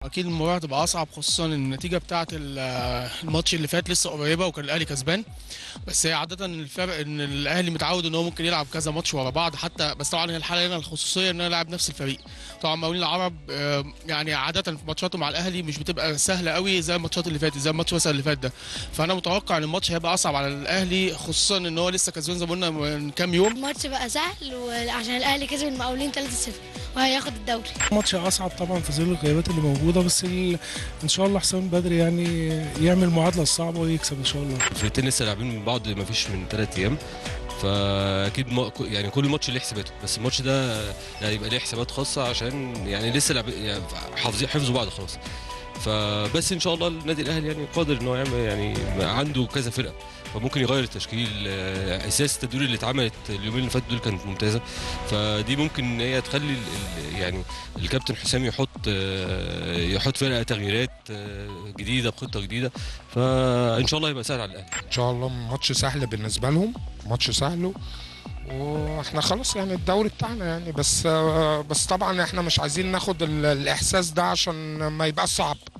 اكيد المباراه هتبقى اصعب خصوصا ان النتيجه بتاعه ال- الماتش اللي فات لسه قريبه وكان الاهلي كسبان بس هي عاده الفرق ان الاهلي متعود ان هو ممكن يلعب كذا ماتش ورا بعض حتى بس طبعا هي الحاله هنا الخصوصيه ان انا لاعب نفس الفريق طبعا مقاولين العرب آه، يعني عاده في ماتشاته مع الاهلي مش بتبقى سهله قوي زي الماتشات اللي فاتت زي الماتش مثلا اللي فات ده فانا متوقع ان الماتش هيبقى اصعب على الاهلي خصوصا ان هو لسه كسبان زي ما قلنا من كام يوم الماتش بقى سهل وعشان الاهلي كسب المقاولين 3-0 وهياخد الدوري ماتش اصعب طبعا في ظل الغيابات اللي موجوده بس ال... ان شاء الله حسام بدري يعني يعمل المعادله الصعبه ويكسب ان شاء الله الفرقتين لسه لاعبين من بعض ما فيش من ثلاث ايام فاكيد ما يعني كل ماتش ليه حساباته بس الماتش ده يعني يبقى ليه حسابات خاصه عشان يعني لسه لعب يعني حافظين حفظوا بعض خلاص فبس ان شاء الله النادي الاهلي يعني قادر ان هو يعمل يعني عنده كذا فرقه فممكن يغير التشكيل آه، اساس التدوير اللي اتعملت اليومين اللي فاتوا دول كانت ممتازه فدي ممكن ان هي تخلي ال- ال- يعني الكابتن حسام يحط آه، يحط فرقه تغييرات آه، جديده بخطه جديده فان شاء الله يبقى سهل على الاهلي ان شاء الله ماتش سهل بالنسبه لهم ماتش سهل واحنا خلاص يعني الدوري بتاعنا يعني بس بس طبعا احنا مش عايزين ناخد ال- الاحساس ده عشان ما يبقاش صعب